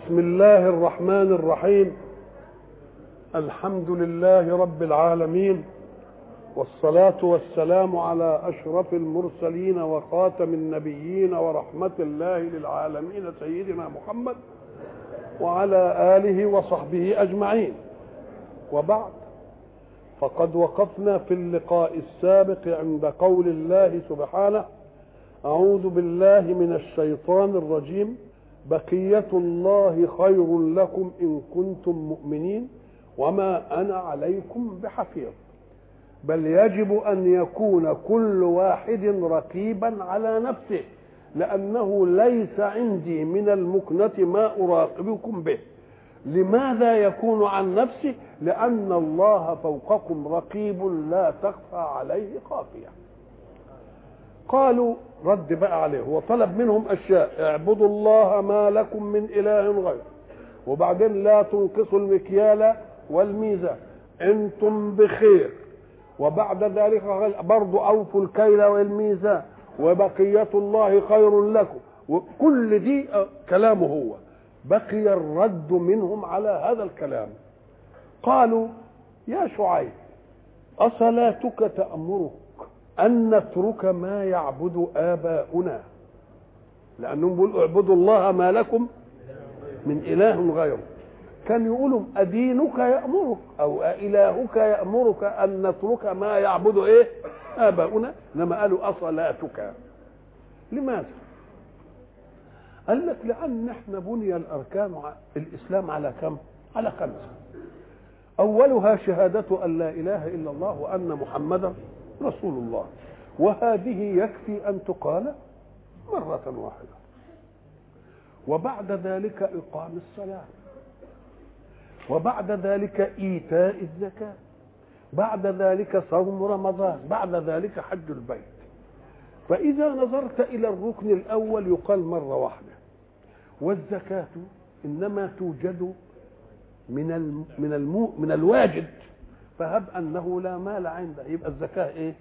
بسم الله الرحمن الرحيم الحمد لله رب العالمين والصلاة والسلام على أشرف المرسلين وخاتم النبيين ورحمة الله للعالمين سيدنا محمد وعلى آله وصحبه أجمعين وبعد فقد وقفنا في اللقاء السابق عند قول الله سبحانه أعوذ بالله من الشيطان الرجيم بقية الله خير لكم إن كنتم مؤمنين وما أنا عليكم بحفيظ بل يجب أن يكون كل واحد رقيبا على نفسه لأنه ليس عندي من المكنة ما أراقبكم به لماذا يكون عن نفسه لأن الله فوقكم رقيب لا تخفى عليه خافية قالوا رد بقى عليه هو طلب منهم أشياء اعبدوا الله ما لكم من إله غيره وبعدين لا تنقصوا المكيال والميزان انتم بخير وبعد ذلك برضو اوفوا الكيل والميزان وبقية الله خير لكم وكل دي كلامه هو بقي الرد منهم على هذا الكلام قالوا يا شعيب أصلاتك تأمرك أن نترك ما يعبد آباؤنا لأنهم بيقولوا اعبدوا الله ما لكم من إله غيره كان يقولوا أدينك يأمرك أو إلهك يأمرك أن نترك ما يعبد إيه آباؤنا إنما قالوا أصلاتك لماذا قال لك لأن احنا بني الأركان الإسلام على كم على خمسة أولها شهادة أن لا إله إلا الله وأن محمدا رسول الله وهذه يكفي أن تقال مرة واحدة وبعد ذلك إقام الصلاة وبعد ذلك ايتاء الزكاه بعد ذلك صوم رمضان بعد ذلك حج البيت فاذا نظرت الى الركن الاول يقال مره واحده والزكاه انما توجد من الم من المو من الواجد فهب انه لا مال عنده يبقى الزكاه ايه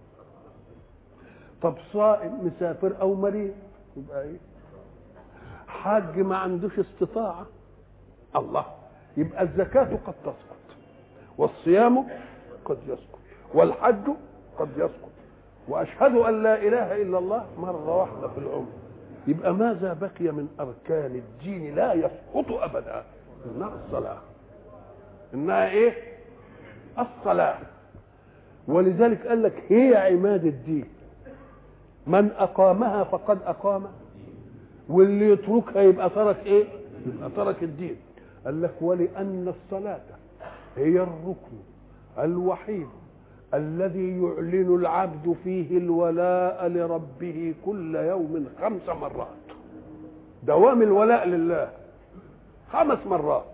طب صائم مسافر او مريض يبقى ايه حاج ما عندوش استطاعه الله يبقى الزكاة قد تسقط والصيام قد يسقط والحج قد يسقط وأشهد أن لا إله إلا الله مرة واحدة في العمر يبقى ماذا بقي من أركان الدين لا يسقط أبدا إنها الصلاة إنها إيه الصلاة ولذلك قال لك هي عماد الدين من أقامها فقد أقام واللي يتركها يبقى ترك إيه يبقى ترك الدين قال لك ولأن الصلاة هي الركن الوحيد الذي يعلن العبد فيه الولاء لربه كل يوم خمس مرات دوام الولاء لله خمس مرات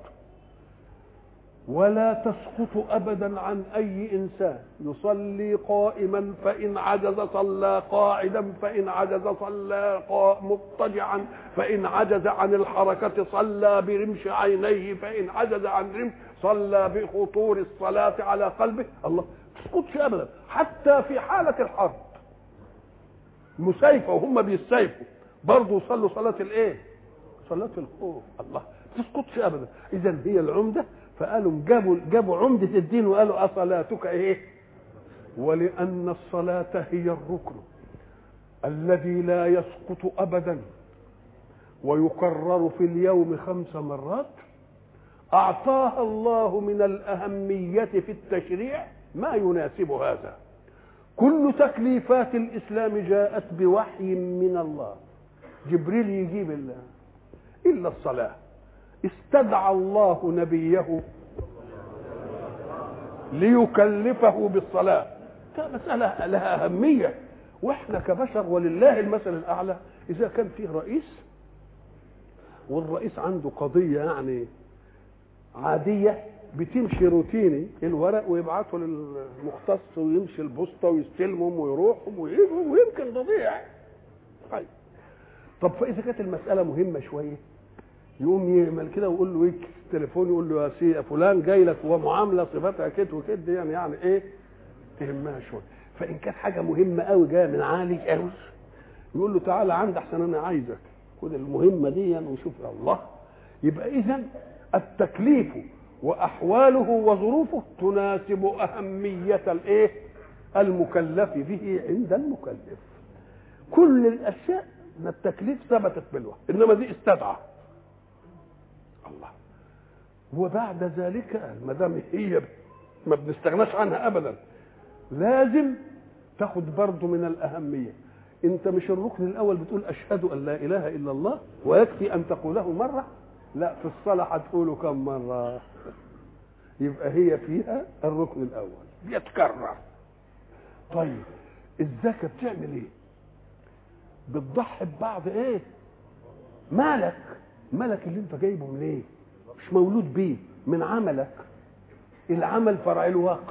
ولا تسقط ابدا عن اي انسان يصلي قائما فان عجز صلى قاعدا فان عجز صلى مضطجعا فان عجز عن الحركه صلى برمش عينيه فان عجز عن رمش صلى بخطور الصلاه على قلبه الله تسقطش ابدا حتى في حاله الحرب مسيفه وهم بيسيفوا برضه يصلوا صلاه الايه صلاه الخوف الله تسقطش ابدا اذا هي العمده فقالوا جابوا جابوا عمدة الدين وقالوا أصلاتك إيه؟ ولأن الصلاة هي الركن الذي لا يسقط أبدا ويكرر في اليوم خمس مرات أعطاها الله من الأهمية في التشريع ما يناسب هذا كل تكليفات الإسلام جاءت بوحي من الله جبريل يجيب الله إلا الصلاة استدعى الله نبيه ليكلفه بالصلاة مسألة لها أهمية وإحنا كبشر ولله المثل الأعلى إذا كان فيه رئيس والرئيس عنده قضية يعني عادية بتمشي روتيني الورق ويبعته للمختص ويمشي البوسطة ويستلمهم ويروحهم ويجوا ويمكن تضيع طيب طب فإذا كانت المسألة مهمة شوية يقوم يعمل كده ويقول له ايه التليفون يقول له يا سي فلان جاي لك ومعامله صفتها كده وكده يعني يعني ايه تهمها شويه فان كانت حاجه مهمه قوي جايه من عالي قوي يقول له تعالى عندي احسن انا عايزك خد المهمه دي وشوف الله يبقى اذا التكليف واحواله وظروفه تناسب اهميه الايه المكلف به عند المكلف كل الاشياء من التكليف ثبتت بالوحي انما دي استدعى الله وبعد ذلك ما دام هي ما بنستغناش عنها ابدا لازم تاخد برضه من الاهميه انت مش الركن الاول بتقول اشهد ان لا اله الا الله ويكفي ان تقوله مره لا في الصلاه هتقوله كم مره يبقى هي فيها الركن الاول بيتكرر طيب الزكاه بتعمل ايه بتضحي ببعض ايه مالك مالك اللي انت جايبه منين إيه؟ مش مولود بيه من عملك العمل فرع الوقت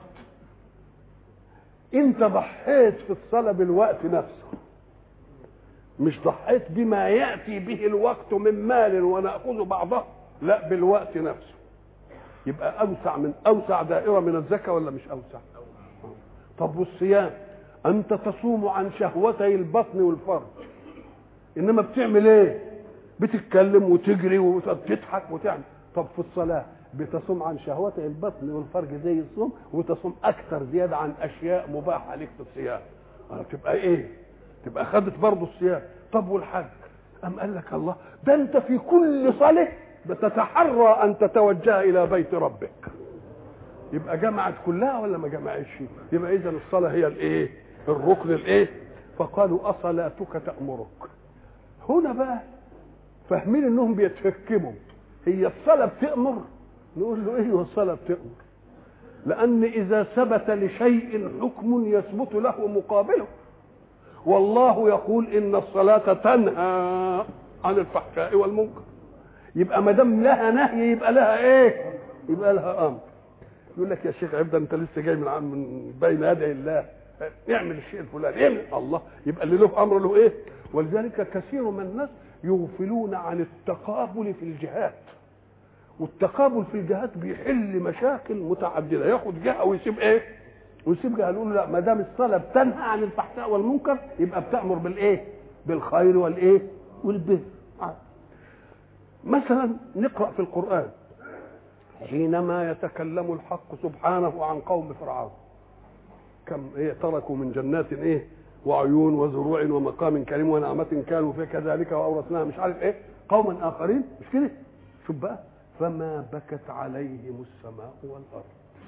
انت ضحيت في الصلاه بالوقت نفسه مش ضحيت بما ياتي به الوقت من مال وناخذ بعضه لا بالوقت نفسه يبقى اوسع من اوسع دائره من الزكاه ولا مش اوسع طب والصيام انت تصوم عن شهوتي البطن والفرج انما بتعمل ايه بتتكلم وتجري وتضحك وتعمل طب في الصلاه بتصوم عن شهوتي البطن والفرج زي الصوم وتصوم اكثر زياده عن اشياء مباحه لك في الصيام تبقى ايه تبقى خدت برضه الصيام طب والحج أم قال لك الله ده أنت في كل صلاة بتتحرى أن تتوجه إلى بيت ربك يبقى جمعت كلها ولا ما جمعتش يبقى إذا الصلاة هي الإيه الركن الإيه فقالوا أصلاتك تأمرك هنا بقى فاهمين انهم بيتفكموا هي الصلاة بتأمر نقول له ايه الصلاة بتأمر لأن إذا ثبت لشيء حكم يثبت له مقابله والله يقول ان الصلاه تنهى عن الفحشاء والمنكر يبقى ما دام لها نهي يبقى لها ايه يبقى لها امر يقول لك يا شيخ عبده انت لسه جاي من من بين يدي الله اعمل الشيء الفلاني اعمل الله يبقى اللي له امر له ايه ولذلك كثير من الناس يغفلون عن التقابل في الجهات والتقابل في الجهات بيحل مشاكل متعدده ياخد جهه ويسيب ايه ويسيب جهه يقول لا ما دام الصلاه بتنهى عن الفحشاء والمنكر يبقى بتامر بالايه بالخير والايه والبر مثلا نقرا في القران حينما يتكلم الحق سبحانه عن قوم فرعون كم ايه تركوا من جنات ايه وعيون وزروع ومقام كريم ونعمة كانوا فيها كذلك وأورثناها مش عارف ايه قوما آخرين مش كده شوف بقى فما بكت عليهم السماء والأرض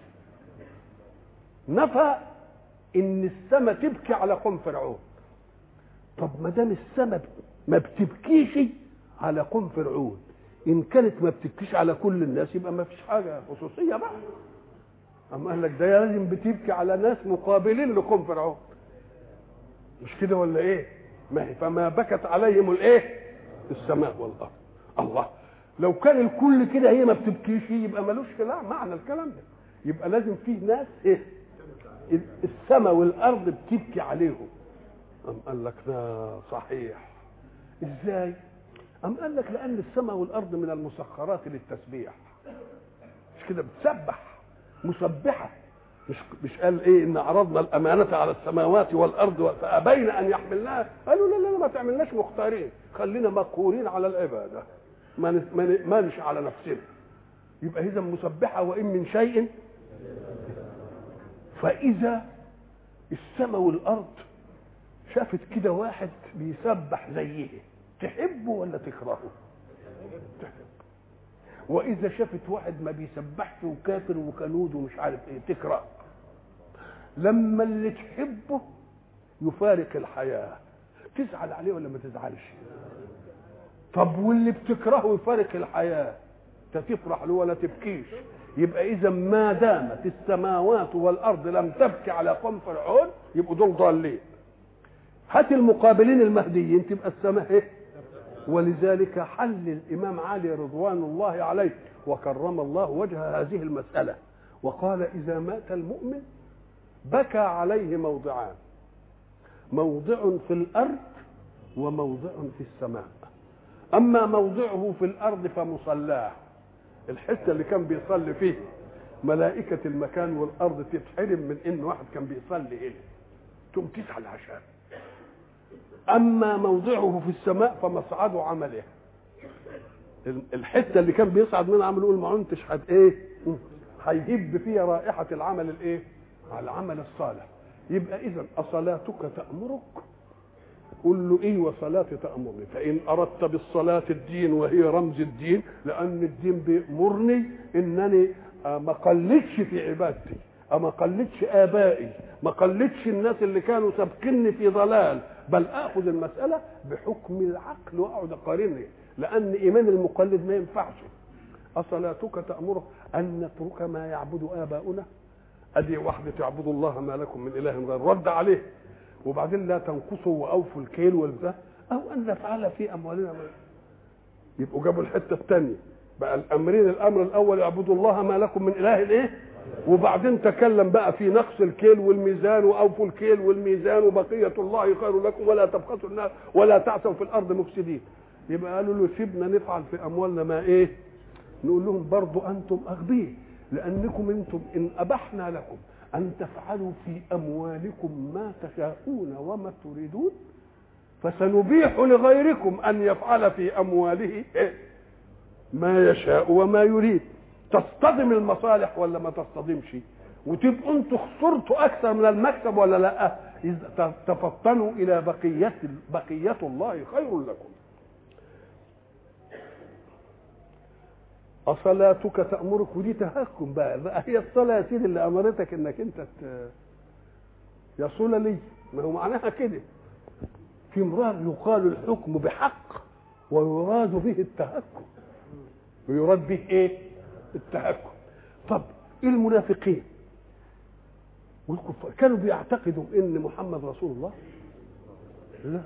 نفى ان السماء تبكي على قوم فرعون طب ما دام السماء ما بتبكيش على قوم فرعون ان كانت ما بتبكيش على كل الناس يبقى ما فيش حاجه خصوصيه بقى اما قال لك ده لازم بتبكي على ناس مقابلين لقوم فرعون مش كده ولا ايه ما هي فما بكت عليهم الايه السماء والارض الله لو كان الكل كده هي ما بتبكيش يبقى ملوش لا معنى الكلام ده يبقى لازم فيه ناس ايه السماء والارض بتبكي عليهم أم قال لك ده صحيح ازاي أم قال لك لأن السماء والأرض من المسخرات للتسبيح مش كده بتسبح مسبحة مش مش قال ايه ان عرضنا الامانه على السماوات والارض فابين ان يحملناها قالوا لا لا ما تعملناش مختارين خلينا مقهورين على العباده ما ما نش على نفسنا يبقى اذا مسبحه وان من شيء فاذا السماء والارض شافت كده واحد بيسبح زيه تحبه ولا تكرهه تحب واذا شافت واحد ما بيسبحش وكافر وكنود ومش عارف ايه تكره لما اللي تحبه يفارق الحياه تزعل عليه ولا ما تزعلش طب واللي بتكرهه يفارق الحياه تفرح له ولا تبكيش يبقى اذا ما دامت السماوات والارض لم تبكي على قوم فرعون يبقوا دول ضالين هات المقابلين المهديين تبقى السماء ايه ولذلك حل الامام علي رضوان الله عليه وكرم الله وجه هذه المساله وقال اذا مات المؤمن بكى عليه موضعان موضع في الارض وموضع في السماء اما موضعه في الارض فمصلاه الحته اللي كان بيصلي فيه ملائكه المكان والارض تتحرم من ان واحد كان بيصلي هنا تقوم تزعل عشان اما موضعه في السماء فمصعد عمله الحته اللي كان بيصعد منها عمال يقول ما عدتش حد ايه هيهب فيها رائحه العمل الايه على العمل الصالح يبقى اذا اصلاتك تامرك قل له ايه وصلاتي تامرني فان اردت بالصلاه الدين وهي رمز الدين لان الدين بيامرني انني ما قلدش في عبادتي ما قلدش ابائي ما قلدش الناس اللي كانوا سابقني في ضلال بل اخذ المساله بحكم العقل واقعد اقارنه لان ايمان المقلد ما ينفعش اصلاتك تامرك ان نترك ما يعبد اباؤنا ادي واحده تعبدوا الله ما لكم من اله غير رد عليه وبعدين لا تنقصوا واوفوا الكيل والبتاع او ان نفعل في اموالنا ما يبقوا جابوا الحته الثانيه بقى الامرين الامر الاول اعبدوا الله ما لكم من اله ايه وبعدين تكلم بقى في نقص الكيل والميزان واوفوا الكيل والميزان وبقيه الله خير لكم ولا تبخسوا الناس ولا تعثوا في الارض مفسدين يبقى قالوا له سيبنا نفعل في اموالنا ما ايه نقول لهم برضو انتم اغبياء لانكم انتم ان ابحنا لكم ان تفعلوا في اموالكم ما تشاءون وما تريدون فسنبيح لغيركم ان يفعل في امواله إيه؟ ما يشاء وما يريد تصطدم المصالح ولا ما تصطدمش وتبقوا انتوا خسرتوا اكثر من المكسب ولا لا إذ تفطنوا الى بقيه بقيه الله خير لكم أصلاتك تأمرك ودي تهكم بقى, بقى هي الصلاة يا سيدي اللي أمرتك إنك أنت ت... يصول لي ما هو معناها كده في امرأة يقال الحكم بحق ويراد به التهكم ويراد به ايه التهكم طب ايه المنافقين والكفار كانوا بيعتقدوا ان محمد رسول الله لا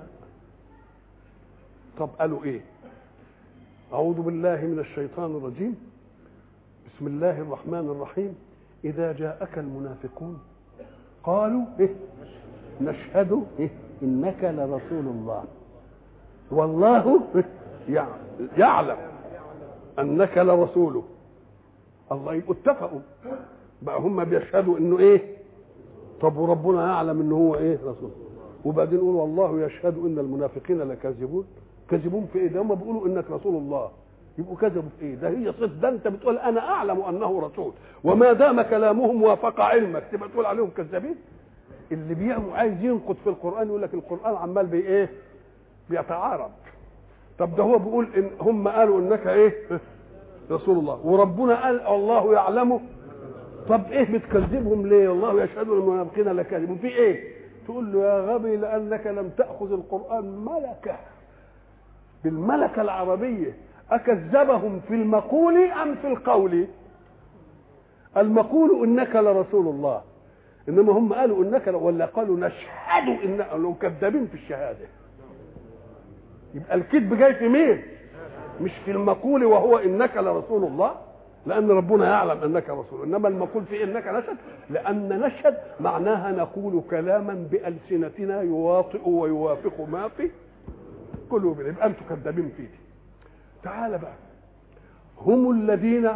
طب قالوا ايه أعوذ بالله من الشيطان الرجيم بسم الله الرحمن الرحيم إذا جاءك المنافقون قالوا إيه نشهد إيه إنك لرسول الله والله إيه يعلم أنك لرسوله الله يبقوا اتفقوا بقى هم بيشهدوا إنه إيه طب وربنا يعلم إنه هو إيه رسول وبعدين يقول والله يشهد إن المنافقين لكاذبون كذبون في ايه ده هم بيقولوا انك رسول الله يبقوا كذبوا في ايه ده هي صدق ده انت بتقول انا اعلم انه رسول وما دام كلامهم وافق علمك تبقى تقول عليهم كذابين اللي بيعمل عايز ينقد في القران يقول لك القران عمال بي ايه بيتعارض طب ده هو بيقول ان هم قالوا انك ايه رسول الله وربنا قال الله يعلمه طب ايه بتكذبهم ليه الله يشهد ان المنافقين لكاذبون في ايه تقول له يا غبي لانك لم تاخذ القران ملكه بالملكة العربية أكذبهم في المقول أم في القول المقول إنك لرسول الله إنما هم قالوا إنك ولا قالوا نشهد إن كذابين في الشهادة يبقى الكذب جاي في مين مش في المقول وهو إنك لرسول الله لأن ربنا يعلم أنك رسول إنما المقول في إنك نشهد لأن نشهد معناها نقول كلاما بألسنتنا يواطئ ويوافق ما في قلوبنا يبقى انتم كذابين فيه تعال بقى هم الذين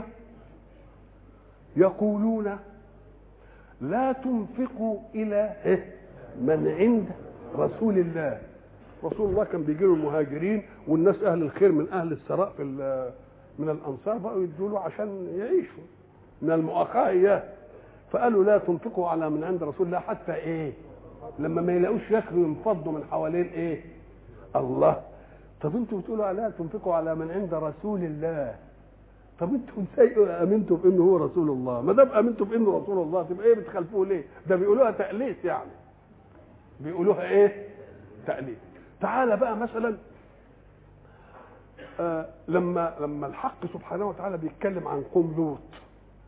يقولون لا تنفقوا الى من عند رسول الله رسول الله كان بيجي له المهاجرين والناس اهل الخير من اهل الثراء في من الانصار بقوا يدوا له عشان يعيشوا من المؤاخاه اياه فقالوا لا تنفقوا على من عند رسول الله حتى ايه لما ما يلاقوش ياكلوا ينفضوا من حوالين ايه الله طب انتوا بتقولوا عليها تنفقوا على من عند رسول الله طب انتوا ازاي امنتوا بانه هو رسول الله ما دام امنتوا بانه رسول الله تبقى ايه بتخالفوه ليه ده بيقولوها تأليس يعني بيقولوها ايه تأليس تعالى بقى مثلا آه لما لما الحق سبحانه وتعالى بيتكلم عن قوم لوط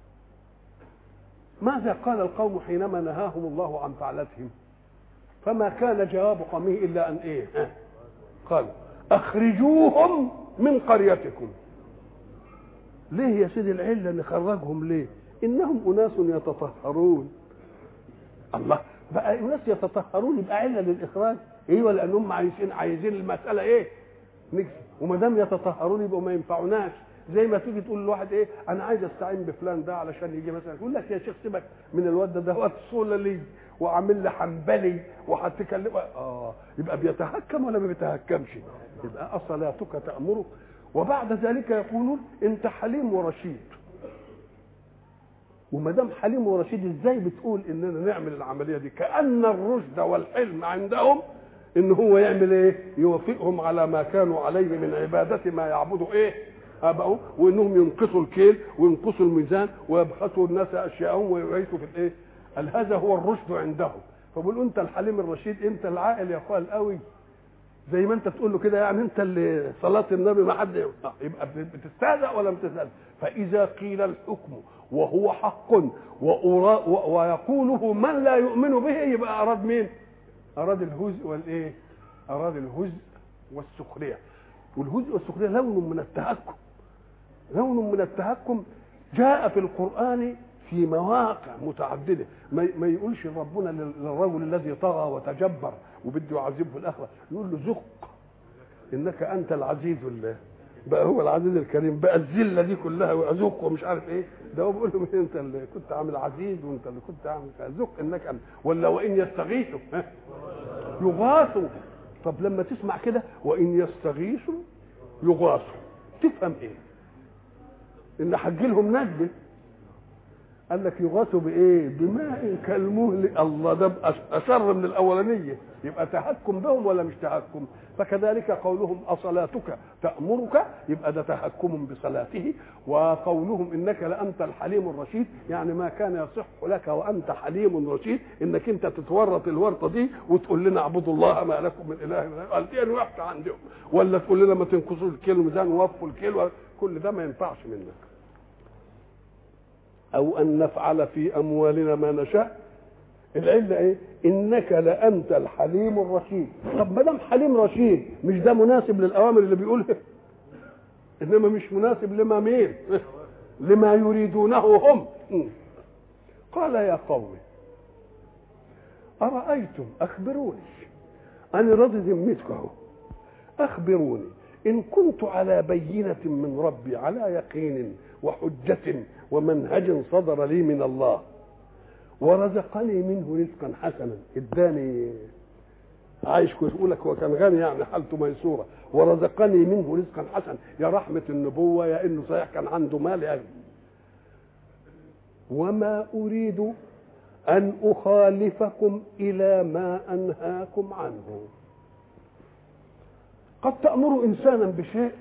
ماذا قال القوم حينما نهاهم الله عن فعلتهم فما كان جواب قومه الا ان ايه آه قال اخرجوهم من قريتكم ليه يا سيدي العله نخرجهم ليه انهم اناس يتطهرون الله بقى اناس يتطهرون يبقى عله للاخراج ايوه لانهم عايزين عايزين المساله ايه نكسب وما دام يتطهرون يبقوا ما ينفعوناش زي ما تيجي تقول لواحد ايه انا عايز استعين بفلان ده علشان يجي مثلا يقول لك يا شيخ سيبك من الواد ده ده واد صولي وعامل لي حنبلي وهتكلم اه يبقى بيتهكم ولا ما بيتهكمش يبقى اصلاتك تامرك وبعد ذلك يقولون انت حليم ورشيد وما دام حليم ورشيد ازاي بتقول اننا نعمل العمليه دي كان الرشد والحلم عندهم ان هو يعمل ايه يوافقهم على ما كانوا عليه من عباده ما يعبدوا ايه ابائهم وانهم ينقصوا الكيل وينقصوا الميزان ويبخسوا الناس اشياءهم ويعيشوا في الايه قال هذا هو الرشد عندهم فبقول انت الحليم الرشيد انت العاقل يا اخويا القوي زي ما انت تقول له كده يعني انت اللي صلاه النبي ما حد يبقى بتستهزأ ولا بتستهزأ فاذا قيل الحكم وهو حق ويقوله من لا يؤمن به يبقى اراد مين اراد الهزء والايه اراد الهزء والسخريه والهزء والسخريه لون من التهكم لون من التهكم جاء في القران في مواقع متعدده ما يقولش ربنا للرجل الذي طغى وتجبر وبده يعذبه في الاخره يقول له ذق انك انت العزيز الله بقى هو العزيز الكريم بقى الذله دي كلها وذق ومش عارف ايه ده هو بيقول له انت اللي كنت عامل عزيز وانت اللي كنت عامل ذق انك أنت ولا وان يستغيثوا يغاثوا طب لما تسمع كده وان يستغيثوا يغاثوا تفهم ايه ان حج لهم نجده قال لك يغاثوا بايه بماء كالمهل الله ده اشر من الاولانيه يبقى تهكم بهم ولا مش تهكم فكذلك قولهم اصلاتك تامرك يبقى ده تهكم بصلاته وقولهم انك لانت الحليم الرشيد يعني ما كان يصح لك وانت حليم رشيد انك انت تتورط الورطه دي وتقول لنا اعبدوا الله ما لكم من اله قال دي وحشه عندهم ولا تقول لنا ما تنقصوا الكيل ميزان ووفوا الكيل كل ده ما ينفعش منك او ان نفعل في اموالنا ما نشاء العله ايه انك لانت الحليم الرشيد طب ما دام حليم رشيد مش ده مناسب للاوامر اللي بيقولها انما مش مناسب لما مين لما يريدونه هم قال يا قوم ارايتم اخبروني انا راضي ذمتكم اخبروني ان كنت على بينه من ربي على يقين وحجه ومنهج صدر لي من الله ورزقني منه رزقا حسنا اداني عايش كويس يقول لك هو كان غني يعني حالته ميسوره ورزقني منه رزقا حسنا يا رحمه النبوه يا انه صحيح كان عنده مال يعني وما اريد ان اخالفكم الى ما انهاكم عنه قد تامر انسانا بشيء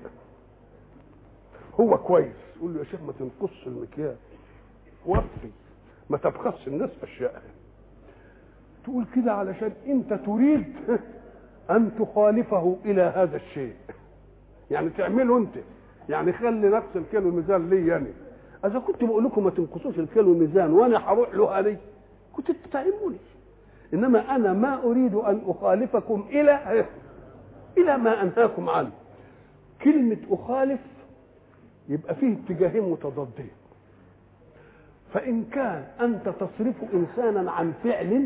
هو كويس يقول له يا شيخ ما تنقصش المكيال وفي ما تبخسش الناس اشياء تقول كده علشان انت تريد ان تخالفه الى هذا الشيء يعني تعمله انت يعني خلي نفس الكيلو الميزان لي يعني اذا كنت بقول لكم ما تنقصوش الكيلو الميزان وانا هروح له علي كنت تتعبوني انما انا ما اريد ان اخالفكم الى الى ما انهاكم عنه كلمه اخالف يبقى فيه اتجاهين متضادين فإن كان أنت تصرف إنسانا عن فعل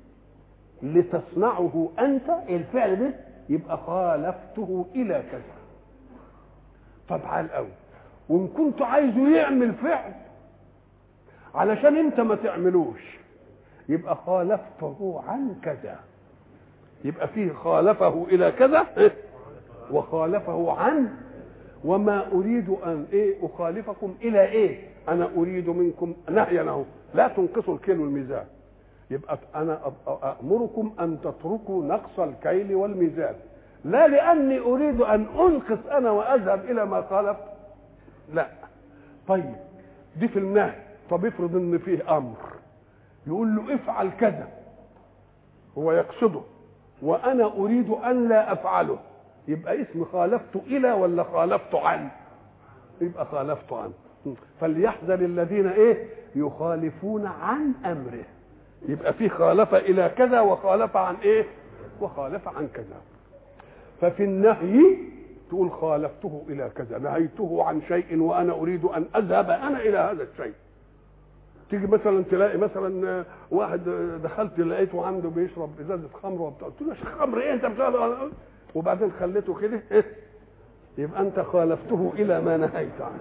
لتصنعه أنت الفعل ده يبقى خالفته إلى كذا طب على الأول وإن كنت عايزه يعمل فعل علشان أنت ما تعملوش يبقى خالفته عن كذا يبقى فيه خالفه إلى كذا وخالفه عن وما اريد ان ايه اخالفكم الى ايه انا اريد منكم نهيا اهو لا تنقصوا الكيل والميزان يبقى انا امركم ان تتركوا نقص الكيل والميزان لا لاني اريد ان انقص انا واذهب الى ما خالف لا طيب دي في النهي طب افرض ان فيه امر يقول له افعل كذا هو يقصده وانا اريد ان لا افعله يبقى اسم خالفت الى ولا خالفت عن يبقى خالفت عن فليحذر الذين ايه يخالفون عن امره يبقى في خالف الى كذا وخالف عن ايه وخالف عن كذا ففي النهي تقول خالفته الى كذا نهيته عن شيء وانا اريد ان اذهب انا الى هذا الشيء تيجي مثلا تلاقي مثلا واحد دخلت لقيته عنده بيشرب ازازه خمر وبتاع قلت له يا شيخ خمر ايه انت بتشرب وبعدين خليته كده إيه؟ يبقى انت خالفته الى ما نهيت عنه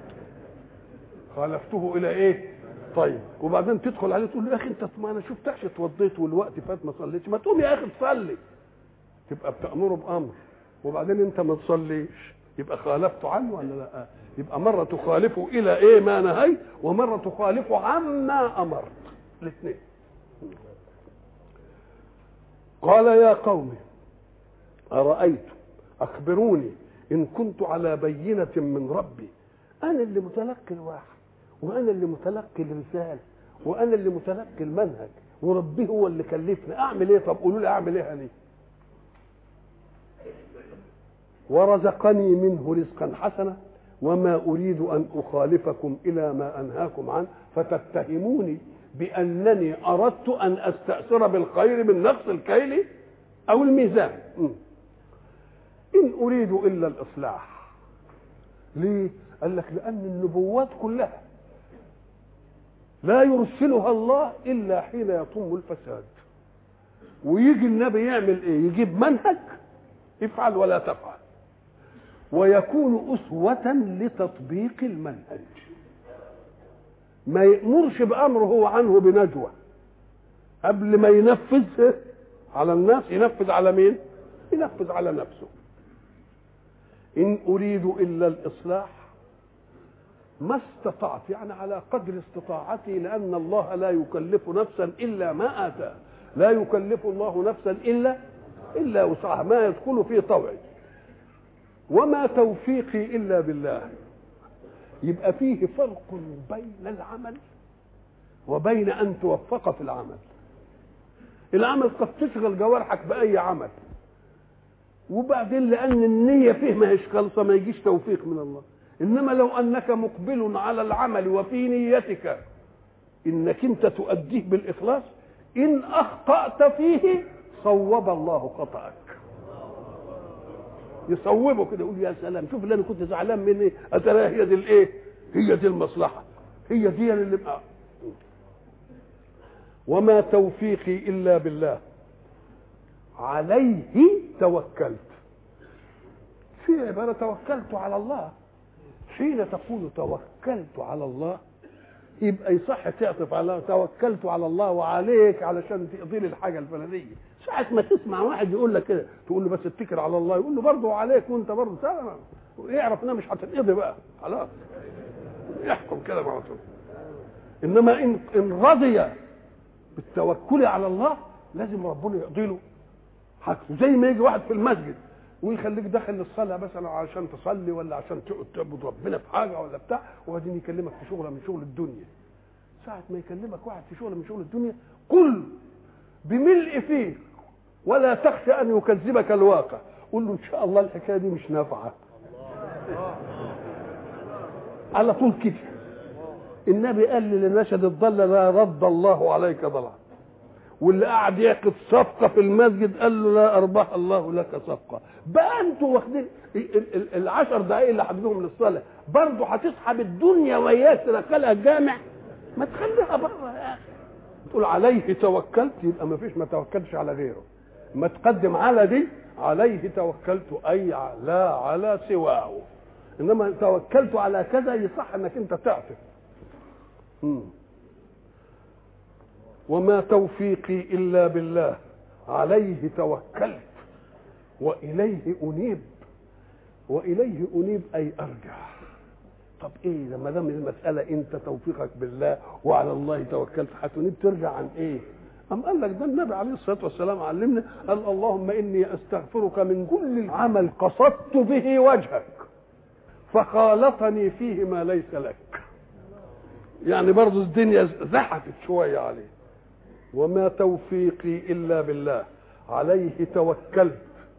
خالفته الى ايه طيب وبعدين تدخل عليه تقول له يا اخي انت ما انا شفتكش اتوضيت والوقت فات ما صليتش ما تقوم يا اخي تصلي تبقى بتامره بامر وبعدين انت ما تصليش يبقى خالفت عنه ولا لا يبقى مرة تخالفه إلى إيه ما نهيت ومرة تخالفه عما أمرت الاثنين قال يا قوم أرأيتم أخبروني إن كنت على بينة من ربي أنا اللي متلقي الواحد وأنا اللي متلقي الرسالة وأنا اللي متلقي المنهج وربي هو اللي كلفني أعمل إيه طب قولوا لي أعمل إيه أنا ورزقني منه رزقا حسنا وما أريد أن أخالفكم إلى ما أنهاكم عنه فتتهموني بأنني أردت أن أستأثر بالخير من نقص الكيل أو الميزان إن أريد إلا الإصلاح ليه؟ قال لك لأن النبوات كلها لا يرسلها الله إلا حين يطم الفساد ويجي النبي يعمل إيه؟ يجيب منهج افعل ولا تفعل ويكون أسوة لتطبيق المنهج ما يأمرش بأمر هو عنه بنجوى قبل ما ينفذ على الناس ينفذ على مين ينفذ على نفسه إن أريد إلا الإصلاح ما استطعت يعني على قدر استطاعتي لأن الله لا يكلف نفسا إلا ما آتاه لا يكلف الله نفسا إلا إلا وسعها ما يدخل في طوعي وما توفيقي إلا بالله يبقى فيه فرق بين العمل وبين أن توفق في العمل العمل قد تشغل جوارحك بأي عمل وبعدين لأن النية فيه ما هيش خالصة ما يجيش توفيق من الله إنما لو أنك مقبل على العمل وفي نيتك إنك أنت تؤديه بالإخلاص إن أخطأت فيه صوب الله خطأك يصوبه كده يقول يا سلام شوف اللي انا كنت زعلان مني اترى هي دي الايه هي دي المصلحه هي دي اللي بقى. وما توفيقي الا بالله عليه توكلت في عبارة توكلت على الله حين تقول توكلت على الله يبقى يصح تعطف على توكلت على الله وعليك علشان تقضي لي الحاجه الفلانيه ساعة ما تسمع واحد يقول لك كده تقول له بس اتكل على الله يقول له برضه عليك وانت برضه سلام يعرف انها مش هتنقضي بقى خلاص يحكم كده مع طول انما ان ان رضي بالتوكل على الله لازم ربنا يقضي له حاجته زي ما يجي واحد في المسجد ويخليك داخل للصلاة مثلا عشان تصلي ولا عشان تقعد تعبد ربنا في حاجة ولا بتاع وبعدين يكلمك في شغلة من شغل الدنيا ساعة ما يكلمك واحد في شغلة من شغل الدنيا قل بملء فيه ولا تخشى ان يكذبك الواقع قل له ان شاء الله الحكايه دي مش نافعه على طول كده النبي قال لي لنشد الضل لا رد الله عليك ضلع واللي قاعد يعقد صفقة في المسجد قال له لا أربح الله لك صفقة بقى أنتوا واخدين العشر دقايق اللي حافظهم للصلاة برضه هتسحب الدنيا وياك تدخلها الجامع ما تخليها بره يا أخي تقول عليه توكلت يبقى ما فيش ما توكلش على غيره ما تقدم على دي عليه توكلت اي لا على سواه انما توكلت على كذا يصح انك انت تعطف وما توفيقي الا بالله عليه توكلت واليه انيب واليه انيب اي ارجع طب ايه لما دام المساله انت توفيقك بالله وعلى الله توكلت هتنيب ترجع عن ايه أم قال لك ده النبي عليه الصلاة والسلام علمنا قال اللهم إني أستغفرك من كل عمل قصدت به وجهك فخالطني فيه ما ليس لك يعني برضو الدنيا زحفت شوية عليه وما توفيقي إلا بالله عليه توكلت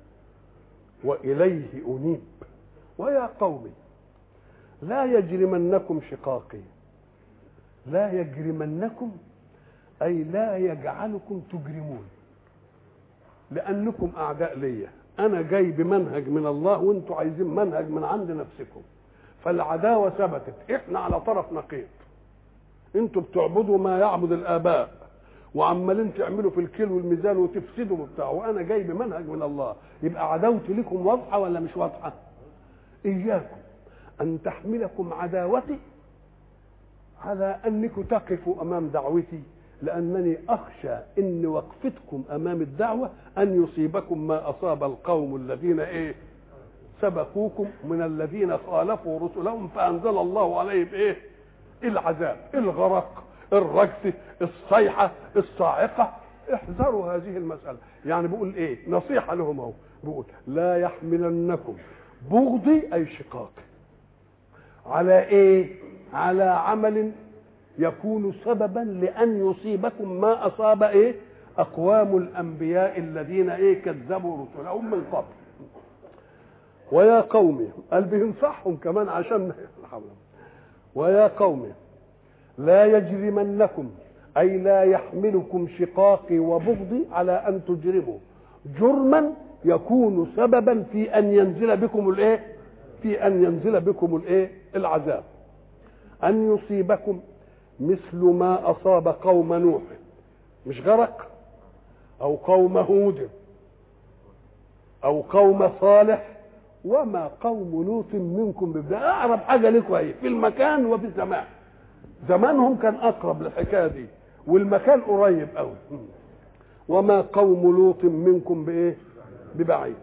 وإليه أنيب ويا قومي لا يجرمنكم شقاقي لا يجرمنكم أي لا يجعلكم تجرمون لأنكم أعداء ليا أنا جاي بمنهج من الله وأنتوا عايزين منهج من عند نفسكم فالعداوة ثبتت إحنا على طرف نقيض أنتوا بتعبدوا ما يعبد الآباء وعمالين تعملوا في الكيل والميزان وتفسدوا وبتاع وأنا جاي بمنهج من الله يبقى عداوتي لكم واضحة ولا مش واضحة؟ إياكم أن تحملكم عداوتي على أنكم تقفوا أمام دعوتي لأنني أخشى إن وقفتكم أمام الدعوة أن يصيبكم ما أصاب القوم الذين إيه سبقوكم من الذين خالفوا رسلهم فانزل الله عليهم ايه العذاب الغرق الرجف الصيحه الصاعقه احذروا هذه المساله يعني بيقول ايه نصيحه لهم اهو بيقول لا يحملنكم بغضي اي شقاقي على ايه على عمل يكون سببا لان يصيبكم ما اصاب ايه اقوام الانبياء الذين ايه كذبوا رسلهم من قبل ويا قوم قال بينصحهم كمان عشان ويا قوم لا يجرمنكم اي لا يحملكم شقاقي وبغضي على ان تجرموا جرما يكون سببا في ان ينزل بكم الايه في ان ينزل بكم الايه العذاب ان يصيبكم مثل ما اصاب قوم نوح مش غرق او قوم هود او قوم صالح وما قوم لوط منكم ببداية اقرب حاجه لكم اهي في المكان وفي الزمان زمانهم كان اقرب للحكايه دي والمكان قريب قوي وما قوم لوط منكم بايه ببعيد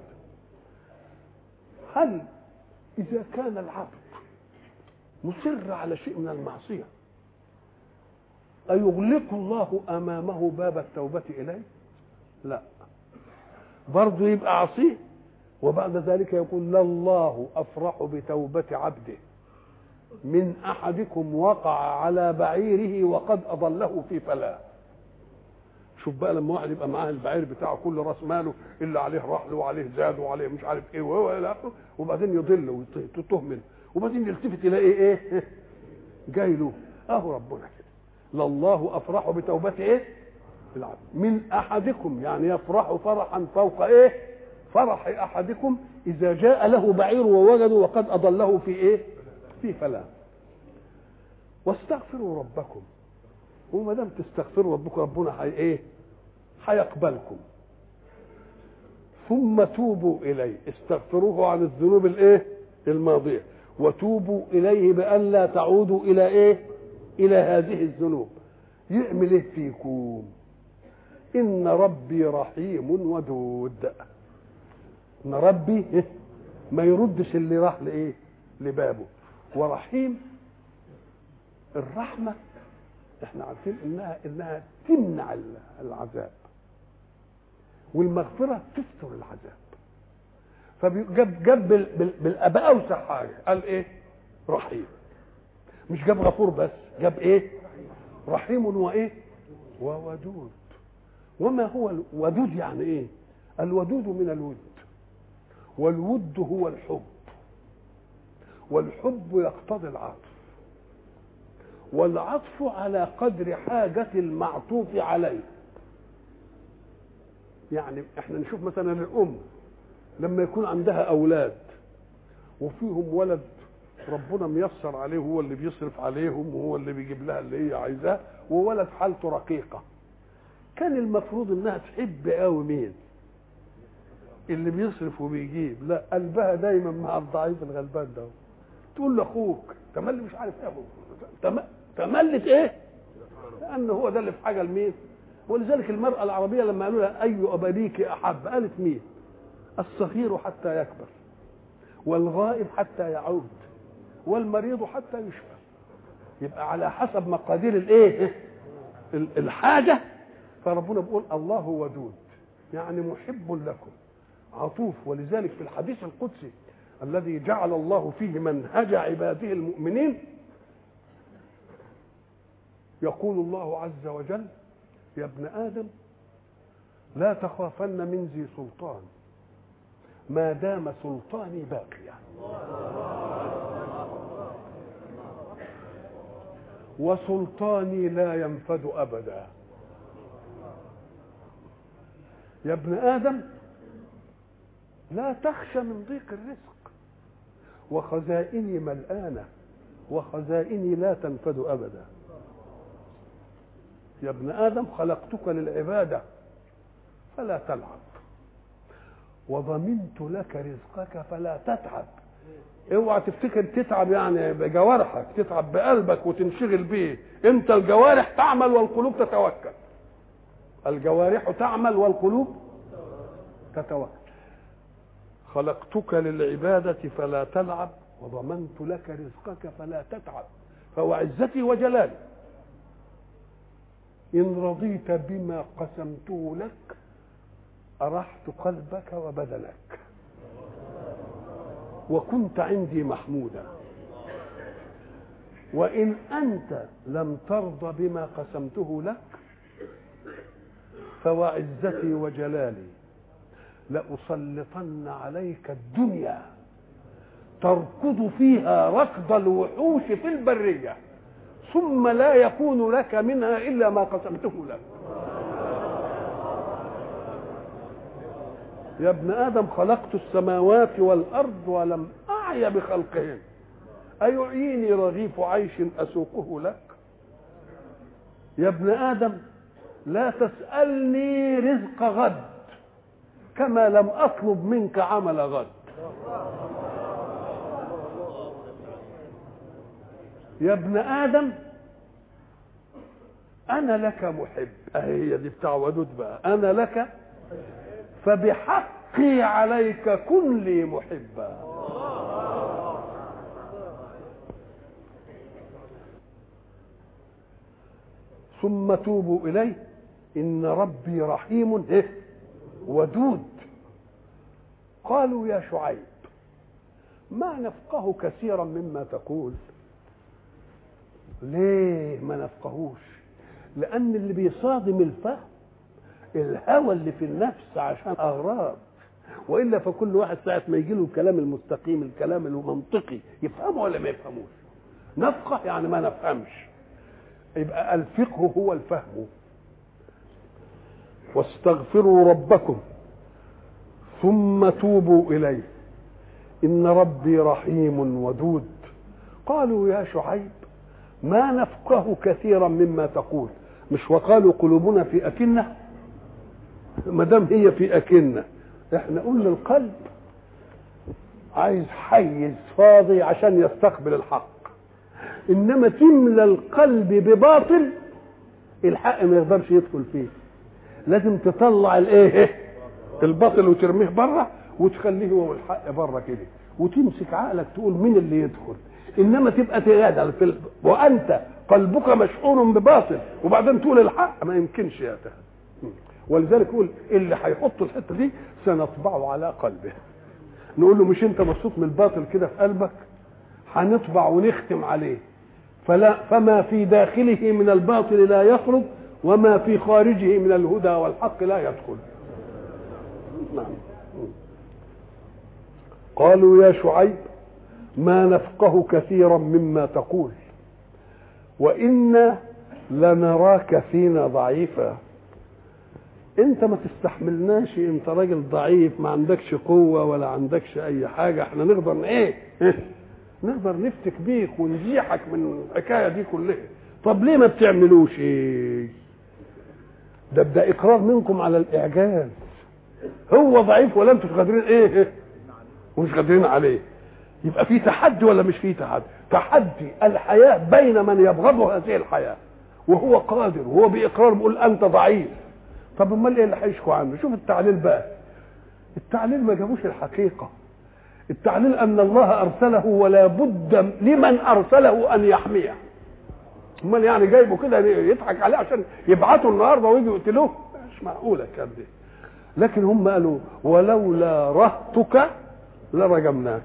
هل اذا كان العبد مصر على شيء من المعصيه أيغلق الله أمامه باب التوبة إليه؟ لا برضه يبقى عصيه وبعد ذلك يقول لله أفرح بتوبة عبده من أحدكم وقع على بعيره وقد أضله في فلاة شوف بقى لما واحد يبقى معاه البعير بتاعه كل راس ماله اللي عليه رحل وعليه زاد وعليه مش عارف ايه وهو الى اخره وبعدين يضل وتهمل وبعدين يلتفت يلاقي ايه جاي له اهو ربنا كده لله افرح بتوبه ايه العبد من احدكم يعني يفرح فرحا فوق ايه فرح احدكم اذا جاء له بعير ووجده وقد اضله في ايه في فلا واستغفروا ربكم وما دام تستغفروا ربكم ربنا حي ايه هيقبلكم ثم توبوا اليه استغفروه عن الذنوب الايه الماضيه وتوبوا اليه بان لا تعودوا الى ايه الى هذه الذنوب يعمل ايه فيكم ان ربي رحيم ودود ان ربي إيه؟ ما يردش اللي راح لايه لبابه ورحيم الرحمه احنا عارفين انها انها تمنع العذاب والمغفره تستر العذاب فجاب جاب بالاوسع حاجه قال ايه رحيم مش جاب غفور بس جاب ايه رحيم وايه وودود وما هو الودود يعني ايه الودود من الود والود هو الحب والحب يقتضي العطف والعطف على قدر حاجة المعطوف عليه يعني احنا نشوف مثلا الأم لما يكون عندها أولاد وفيهم ولد ربنا ميسر عليه هو اللي بيصرف عليهم وهو اللي بيجيب لها اللي هي عايزاه وولد حالته رقيقة كان المفروض انها تحب قوي مين اللي بيصرف وبيجيب لا قلبها دايما مع الضعيف الغلبان ده تقول لاخوك تملي مش عارف ايه ابوك تملت ايه لان هو ده اللي في حاجه لمين ولذلك المراه العربيه لما قالوا لها اي ابنيك احب قالت مين الصغير حتى يكبر والغائب حتى يعود والمريض حتى يشفى يبقى على حسب مقادير الايه الحاجه فربنا بيقول الله ودود يعني محب لكم عطوف ولذلك في الحديث القدسي الذي جعل الله فيه منهج عباده المؤمنين يقول الله عز وجل يا ابن ادم لا تخافن من ذي سلطان ما دام سلطاني باقيا وسلطاني لا ينفد ابدا يا ابن ادم لا تخشى من ضيق الرزق وخزائني ملآنة وخزائني لا تنفد أبدا يا ابن آدم خلقتك للعبادة فلا تلعب وضمنت لك رزقك فلا تتعب اوعى تفتكر تتعب يعني بجوارحك تتعب بقلبك وتنشغل بيه انت الجوارح تعمل والقلوب تتوكل الجوارح تعمل والقلوب تتوكل خلقتك للعبادة فلا تلعب وضمنت لك رزقك فلا تتعب فوعزتي وجلالي إن رضيت بما قسمته لك أرحت قلبك وبدنك وكنت عندي محمودا وإن أنت لم ترض بما قسمته لك فوعزتي وجلالي لأسلطن عليك الدنيا تركض فيها ركض الوحوش في البرية ثم لا يكون لك منها إلا ما قسمته لك يا ابن آدم خلقت السماوات والأرض ولم أعي بخلقهن أيعيني رغيف عيش أسوقه لك يا ابن آدم لا تسألني رزق غد كما لم أطلب منك عمل غد يا ابن آدم أنا لك محب أهي هي دي بتاع ودود بقى أنا لك فبحقي عليك كن لي محبا ثم توبوا إليه إن ربي رحيم إيه ودود قالوا يا شعيب ما نفقه كثيرا مما تقول ليه ما نفقهوش لأن اللي بيصادم الفهم الهوى اللي في النفس عشان أغراض والا فكل واحد ساعه ما يجي له الكلام المستقيم الكلام المنطقي يفهمه ولا ما يفهموش نفقه يعني ما نفهمش يبقى الفقه هو الفهم واستغفروا ربكم ثم توبوا اليه ان ربي رحيم ودود قالوا يا شعيب ما نفقه كثيرا مما تقول مش وقالوا قلوبنا في اكنه ما دام هي في اكنه احنا قلنا القلب عايز حيز فاضي عشان يستقبل الحق انما تملى القلب بباطل الحق ما يقدرش يدخل فيه لازم تطلع الايه الباطل وترميه بره وتخليه هو الحق بره كده وتمسك عقلك تقول مين اللي يدخل انما تبقى تغادر في ال... وانت قلبك مشحون بباطل وبعدين تقول الحق ما يمكنش يا تهد ولذلك يقول اللي هيحط الحته دي سنطبعه على قلبه نقول له مش انت مبسوط من الباطل كده في قلبك هنطبع ونختم عليه فلا فما في داخله من الباطل لا يخرج وما في خارجه من الهدى والحق لا يدخل نعم قالوا يا شعيب ما نفقه كثيرا مما تقول وإنا لنراك فينا ضعيفا انت ما تستحملناش انت راجل ضعيف ما عندكش قوه ولا عندكش اي حاجه احنا نقدر ايه نقدر نفتك بيك ونزيحك من الحكايه دي كلها طب ليه ما بتعملوش ايه ده ده اقرار منكم على الاعجاز هو ضعيف ولا انتوا مش قادرين ايه ومش قادرين عليه يبقى في تحدي ولا مش في تحدي تحدي الحياه بين من يبغض هذه الحياه وهو قادر وهو باقرار بيقول انت ضعيف طب امال ايه اللي هيشكوا عنه شوف التعليل بقى التعليل ما جابوش الحقيقه التعليل ان الله ارسله ولا بد لمن ارسله ان يحميه امال يعني جايبه كده يضحك عليه عشان يبعتوا النهارده ويجوا يقتلوه مش معقوله الكلام دي لكن هم قالوا ولولا رهتك لرجمناك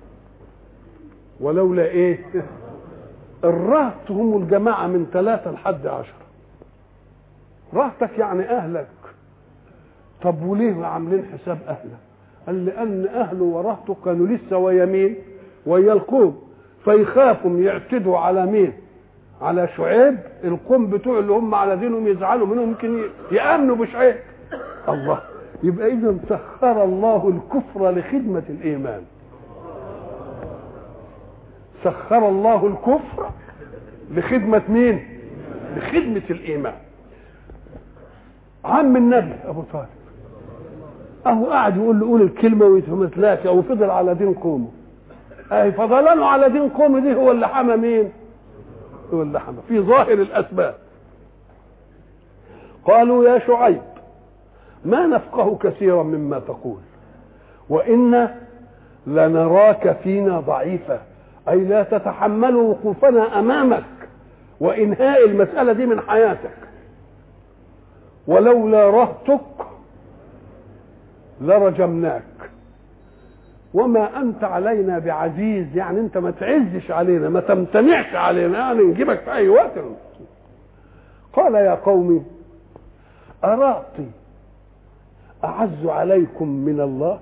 ولولا ايه الرهط هم الجماعه من ثلاثه لحد عشره رهتك يعني اهلك طب وليه عاملين حساب اهلك قال لان اهله ورهته كانوا لسه ويمين ويا القوم فيخافوا يعتدوا على مين على شعيب القوم بتوع اللي هم على دينهم يزعلوا منهم يمكن يامنوا بشعيب الله يبقى اذا سخر الله الكفر لخدمه الايمان سخر الله الكفر لخدمه مين لخدمه الايمان عم النبي ابو طالب اهو قاعد يقول له قول الكلمه ويتمثلاك او فضل على دين قومه اي فضلانه على دين قومه دي هو اللي حمى مين هو اللي حمى في ظاهر الاسباب قالوا يا شعيب ما نفقه كثيرا مما تقول وإنا لنراك فينا ضعيفا أي لا تتحمل وقوفنا أمامك وإنهاء المسألة دي من حياتك ولولا رهتك لرجمناك وما أنت علينا بعزيز يعني أنت ما تعزش علينا ما تمتنعش علينا يعني نجيبك في أي وقت قال يا قوم أراطي أعز عليكم من الله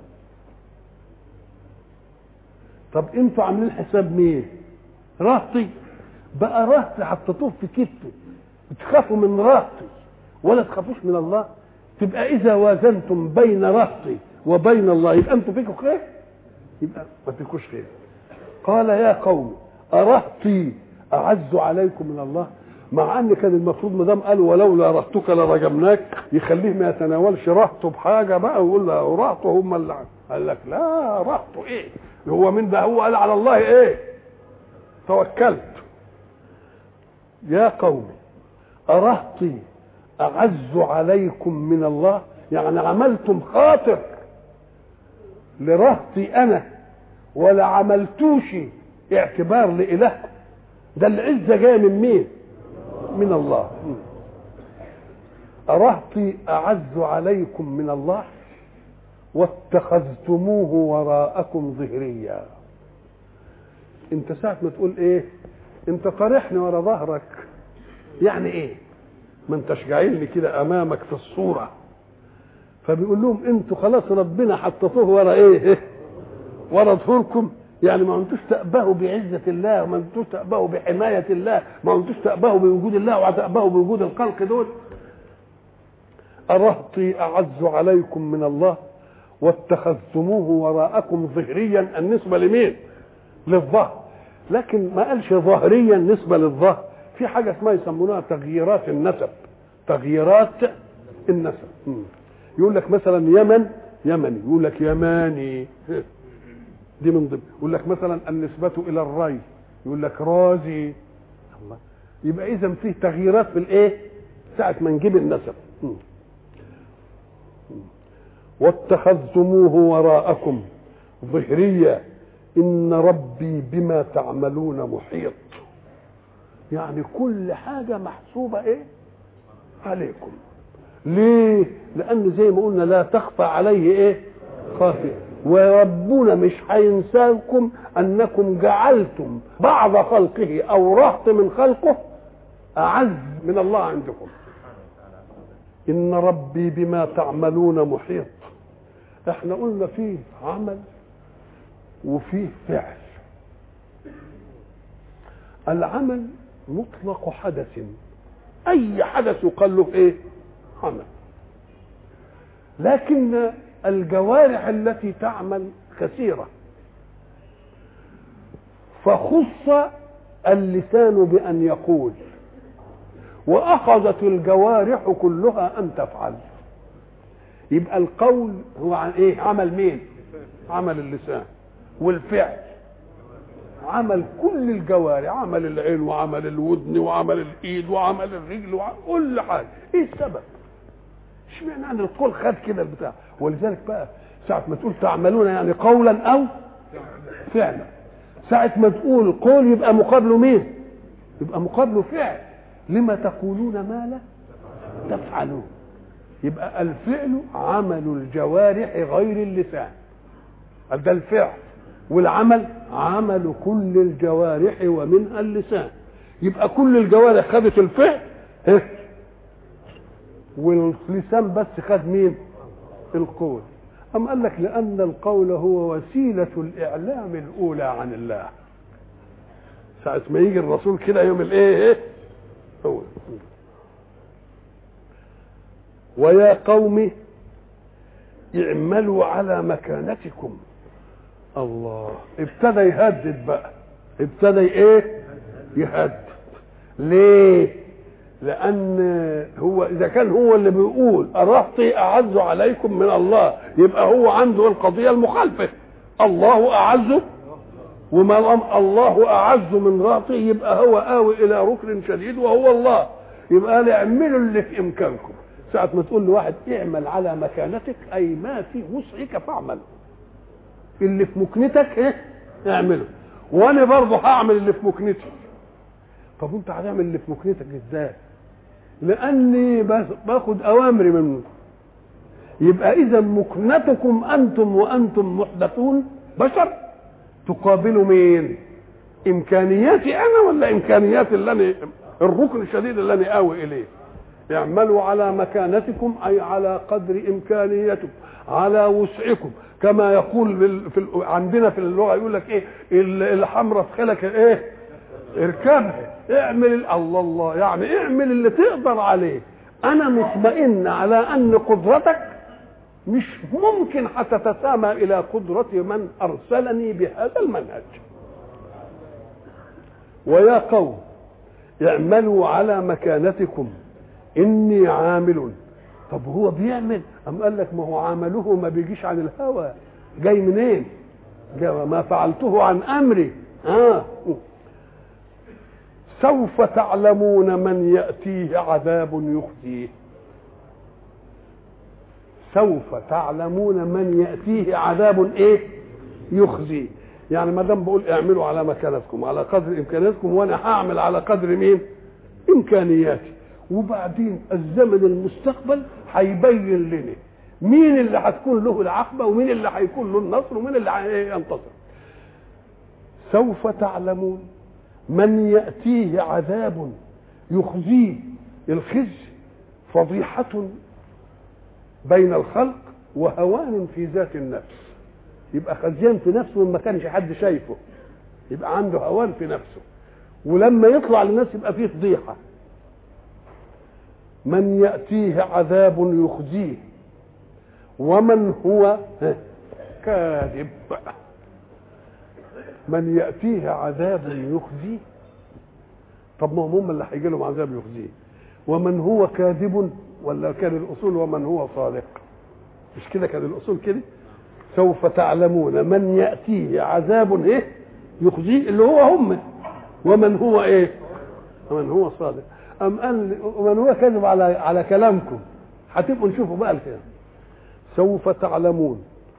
طب انتوا عاملين حساب مين رهطي بقى رهطي حطيتوه في كتفي تخافوا من رهطي ولا تخافوش من الله تبقى اذا وازنتم بين رهطي وبين الله يبقى انتوا فيكم خير يبقى ما فيكوش خير قال يا قوم أرهطي أعز عليكم من الله مع ان كان المفروض ما دام قال ولولا رهتك لرجمناك يخليه ما يتناولش رهته بحاجه بقى ويقول له رهته هم اللي قال لك لا رهته ايه هو من ده هو قال على الله ايه توكلت يا قوم أرهطي أعز عليكم من الله يعني عملتم خاطر لرهطي أنا ولا عملتوش اعتبار لإلهكم ده العزة جاية من مين من الله أرهطي أعز عليكم من الله واتخذتموه وراءكم ظهريا انت ساعة ما تقول ايه انت طارحني ورا ظهرك يعني ايه ما انتش جايلني كده امامك في الصورة فبيقول لهم انتوا خلاص ربنا حطيتوه ورا ايه ورا ظهوركم يعني ما انتوش تأبهوا بعزة الله ما انتوش تأبهوا بحماية الله ما انتوش تأبهوا بوجود الله وتأبهوا بوجود الخلق دول أرهطي أعز عليكم من الله واتخذتموه وراءكم ظهريا النسبة لمين للظهر لكن ما قالش ظهريا نسبة للظهر في حاجة اسمها يسمونها تغييرات النسب تغييرات النسب يقول لك مثلا يمن يمني يقول لك يماني دي من ضمن يقول لك مثلا النسبة إلى الري يقول لك رازي الله يبقى إذا فيه تغييرات في الإيه؟ ساعة ما نجيب النسب واتخذتموه وراءكم ظهريا إن ربي بما تعملون محيط يعني كل حاجة محسوبة إيه؟ عليكم ليه؟ لأن زي ما قلنا لا تخفى عليه إيه؟ خافية وربنا مش هينساكم انكم جعلتم بعض خلقه او رهط من خلقه اعز من الله عندكم ان ربي بما تعملون محيط احنا قلنا فيه عمل وفيه فعل العمل مطلق حدث اي حدث يقال له ايه عمل لكن الجوارح التي تعمل كثيرة فخص اللسان بأن يقول وأخذت الجوارح كلها أن تفعل يبقى القول هو عن إيه عمل مين عمل اللسان والفعل عمل كل الجوارح عمل العين وعمل الودن وعمل الايد وعمل الرجل وعمل كل حاجه ايه السبب اشمعنى ان القول خد كده البتاع ولذلك بقى ساعة ما تقول تعملون يعني قولا أو فعلا ساعة ما تقول قول يبقى مقابله مين؟ يبقى مقابله فعل لما تقولون ما لا تفعلون يبقى الفعل عمل الجوارح غير اللسان ده الفعل والعمل عمل كل الجوارح ومنها اللسان يبقى كل الجوارح خدت الفعل واللسان بس خد مين القول أم قال لك لأن القول هو وسيلة الإعلام الأولى عن الله ساعة ما يجي الرسول كده يوم الإيه إيه هو ويا قوم اعملوا على مكانتكم الله ابتدى يهدد بقى ابتدى ايه يهدد ليه لان هو اذا كان هو اللي بيقول الرهطي اعز عليكم من الله يبقى هو عنده القضيه المخالفه الله اعز وما دام الله اعز من رهطي يبقى هو آوي الى ركن شديد وهو الله يبقى اعملوا اللي في امكانكم ساعة ما تقول لواحد اعمل على مكانتك اي ما في وسعك فاعمل اللي في مكنتك ايه اعمله وانا برضه هعمل اللي في مكنتي طب انت هتعمل اللي في مكنتك ازاي لاني باخد اوامري منه يبقى اذا مكنتكم انتم وانتم محدثون بشر تقابلوا مين امكانياتي انا ولا امكانيات اللي انا الركن الشديد اللي انا اوي اليه اعملوا على مكانتكم اي على قدر امكانيتكم على وسعكم كما يقول في ال... عندنا في اللغه يقول لك ايه الحمراء في خلك ايه اركبها اعمل الله الله يعني اعمل اللي تقدر عليه انا مطمئن على ان قدرتك مش ممكن هتتسامى الى قدرة من ارسلني بهذا المنهج ويا قوم اعملوا على مكانتكم اني عامل طب هو بيعمل ام قال لك ما هو عمله ما بيجيش عن الهوى جاي منين جاي ما فعلته عن امري اه سوف تعلمون من ياتيه عذاب يخزيه سوف تعلمون من ياتيه عذاب ايه يخزيه يعني ما دام بقول اعملوا على مكانتكم على قدر امكانياتكم وانا هعمل على قدر مين امكانياتي وبعدين الزمن المستقبل هيبين لنا مين اللي هتكون له العقبة ومين اللي هيكون له النصر ومين اللي هينتصر سوف تعلمون من يأتيه عذاب يخزيه الخزي فضيحة بين الخلق وهوان في ذات النفس يبقى خزيان في نفسه ما كانش حد شايفه يبقى عنده هوان في نفسه ولما يطلع للناس يبقى فيه فضيحه من يأتيه عذاب يخزيه ومن هو كاذب من يأتيه عذاب يخزيه طب ما هم اللي هيجي لهم عذاب يخزيه ومن هو كاذب ولا كان الأصول ومن هو صادق مش كده كان الأصول كده سوف تعلمون من يأتيه عذاب ايه يخزيه اللي هو هم ومن هو ايه ومن هو صادق أم قال ومن هو كذب على على كلامكم هتبقوا نشوفوا بقى الكلام سوف تعلمون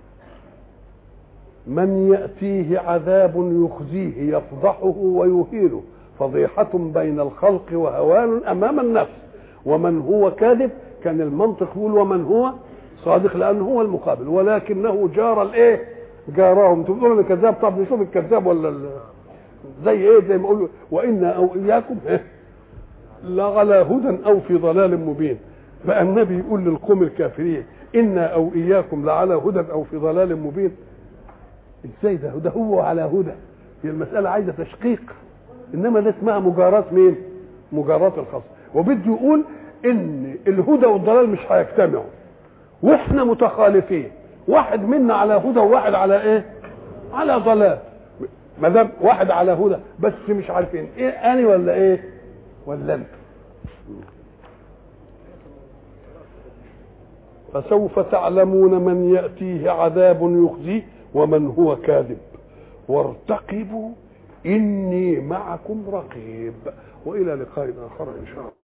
من يأتيه عذاب يخزيه يفضحه ويهينه فضيحة بين الخلق وهوان أمام النفس ومن هو كاذب كان المنطق يقول ومن هو صادق لأنه هو المقابل ولكنه جار الإيه جارهم انتوا بتقولوا الكذاب طب نشوف الكذاب ولا ال... زي ايه زي ما يقولوا وانا او اياكم لعلى هدى او في ضلال مبين بقى النبي يقول للقوم الكافرين انا او اياكم لعلى هدى او في ضلال مبين ازاي ده ده هو على هدى هي المساله عايزه تشقيق انما ده اسمها مجاراه مين مجاراه الخاص وبده يقول ان الهدى والضلال مش هيجتمعوا واحنا متخالفين واحد منا على هدى وواحد على ايه على ضلال ما دام واحد على هدى بس مش عارفين ايه انا ولا ايه ولا انت فسوف تعلمون من ياتيه عذاب يخزيه ومن هو كاذب وارتقبوا اني معكم رقيب والى لقاء اخر ان شاء الله